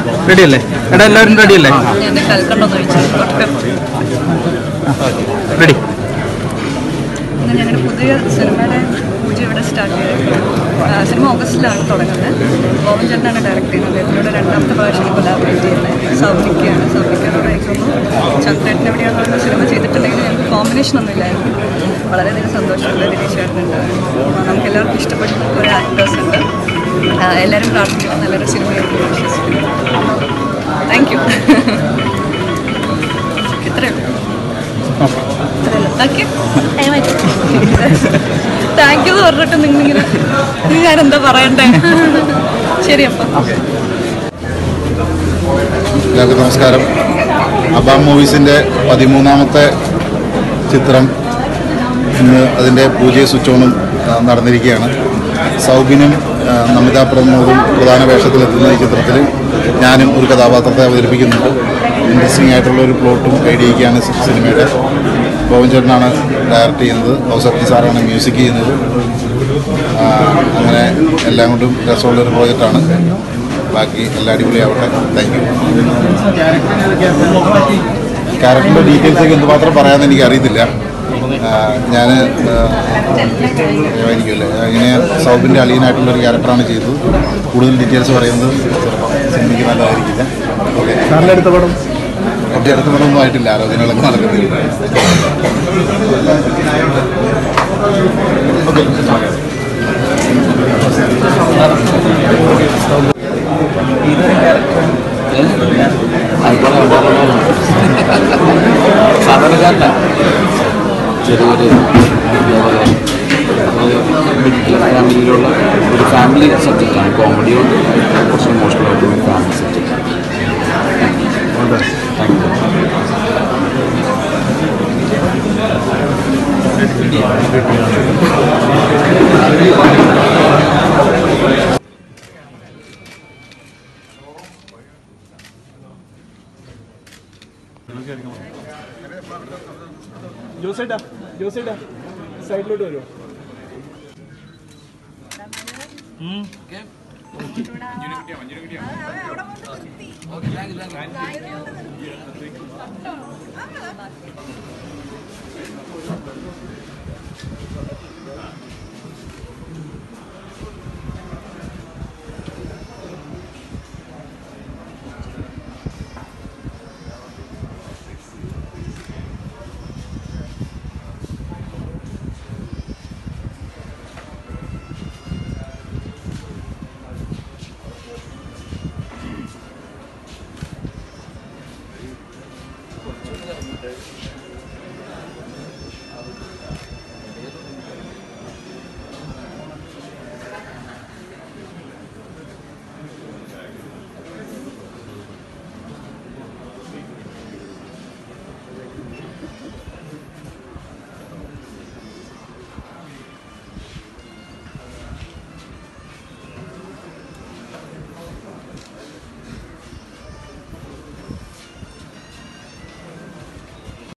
ready അല്ലേ എടാ എല്ലാവരും റെഡി അല്ലേ ഞാൻ കൽക്കണ്ടോ ചോദിച്ചു റെഡി ഇന്ന് ഞങ്ങളുടെ പുതിയ സിനിമയുടെ പൂജ ഇവിടെ സ്റ്റാർട്ട് ചെയ്തത് സിനിമ ഓഗസ്റ്റിലാണ് തുടങ്ങുന്നത് മോഹൻ ചേട്ടനാണ് ഡയറക്ട് ചെയ്യുന്നത് ഇതിലൂടെ രണ്ടാമത്തെ പ്രാവശ്യം കൊലാബറേറ്റ് ചെയ്യുന്നത് സൗമിക്കയാണ് സൗമിക്കയോട് എനിക്ക് തോന്നുന്നു ചന്ദ്രേട്ടൻ എവിടെയാണ് സിനിമ ചെയ്തിട്ടുണ്ടെങ്കിൽ ഞങ്ങൾക്ക് കോമ്പിനേഷൻ ഒന്നും ഇല്ലായിരുന്നു വളരെയധികം സന്തോഷമുണ്ട് ദിനേശ് ചേട്ടനുണ്ട് നമുക്ക് എല്ലാവർക്കും ഇഷ്ടപ്പെട്ട ഒരു ആക്ടേഴ്സ് ഉണ്ട് ആ, എല്ലാവരും പ്രാർത്ഥിക്കണം നല്ലൊരു സിനിമയായിരിക്കും വിശ്വസിക്കുന്നു താങ്ക് യു ഇത്രയേ ഉള്ളൂ താങ്ക് യു താങ്ക് യു എന്ന് പറഞ്ഞിട്ട് നിങ്ങളിങ്ങനെ ഇനി ഞാൻ എന്താ പറയണ്ടേ ശരി അപ്പം എല്ലാവർക്കും നമസ്കാരം അബാം മൂവീസിൻ്റെ പതിമൂന്നാമത്തെ ചിത്രം ഇന്ന് അതിൻ്റെ പൂജയും സ്വിച്ചോണും ആ, നടന്നിരിക്കുകയാണ് സൗബിനും ആ, നമിത പ്രമോദും പ്രധാന വേഷത്തിലെത്തുന്ന ഈ ചിത്രത്തിൽ ഞാനും ഒരു കഥാപാത്രത്തെ അവതരിപ്പിക്കുന്നുണ്ട് ഇൻട്രസ്റ്റിംഗ് ആയിട്ടുള്ള ഒരു പ്ലോട്ടും ഐഡിയയ്ക്കാണ് സി- സിനിമയുടെ ബോബൻ ചേട്ടനാണ് ഡയറക്റ്റ് ചെയ്യുന്നത് ഔസഫി സാറാണ് മ്യൂസിക് ചെയ്യുന്നത് ആ, അങ്ങനെ എല്ലാം കൊണ്ടും രസമുള്ളൊരു പ്രോജക്റ്റാണ് ബാക്കി എല്ലാം അടിപൊളിയാവട്ടെ താങ്ക് യു ക്യാരക്ടറിൻ്റെ ഡീറ്റെയിൽസ് ഒക്കെ എന്തുമാത്രം പറയാമെന്ന് എനിക്ക് അറിയത്തില്ല ഞാൻ ആയിരിക്കുമല്ലേ ഇങ്ങനെ സൗബിൻ്റെ അളിയനായിട്ടുള്ള ഒരു ക്യാരക്ടറാണ് ചെയ്തത് കൂടുതൽ ഡീറ്റെയിൽസ് പറയുന്നത് ചിലപ്പോൾ സിനിമയ്ക്ക് നല്ലതായിരിക്കില്ല ഓക്കെ സാറിൻ്റെ അടുത്ത പടം എൻ്റെ അടുത്ത പടമൊന്നും ആയിട്ടില്ല ആലോചനകളൊക്കെ നടക്കുന്നില്ല സാധാരണക്കാരല്ല ചെറിയൊരു എന്താ പറയുക ഒരു മിഡിൽ ഫാമിലിയിലുള്ള ഒരു ഫാമിലി സബ്ജക്റ്റാണ് കോമഡിയോട് കുറച്ച് ഇമോഷണൽ ആയിട്ടുള്ള ഒരു ഫാമിലി സബ്ജക്റ്റാണ് താങ്ക് യു ജോസേട്ടാ ജോസേട്ടാ സൈഡിലോട്ട് വരുമോ